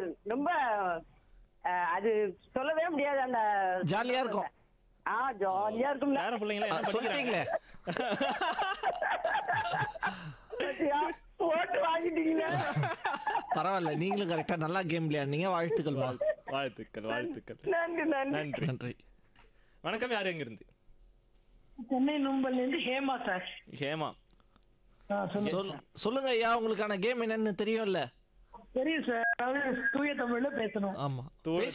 ரொம்ப அஹ், அது சொல்லவே முடியாது அந்த ஜாலியா இருக்கும். ஆ ஜாலியா இருக்கும்ல வேற பிள்ளைங்களா என்ன சொல்லிட்டீங்களே பாத்தியா? ஓட்டு வாங்கிட்டீங்க பரவாயில்ல நீங்களும் கரெக்டா நல்லா கேம் விளையாடுனீங்க வாழ்த்துக்கள் வா வாழ்த்துக்கள் வாழ்த்துக்கள் நன்றி நன்றி நன்றி நன்றி வணக்கம் யார் எங்க இருந்து சென்னை நும்பல்ல இருந்து ஹேமா சார் ஹேமா ஆ, சொல்லுங்க சொல் சொல்லுங்க ஐயா உங்களுக்கான கேம் என்னன்னு தெரியும்ல தெரியும் சார் அதாவது தூய தமிழ்ல பேசணும் ஆமா தூய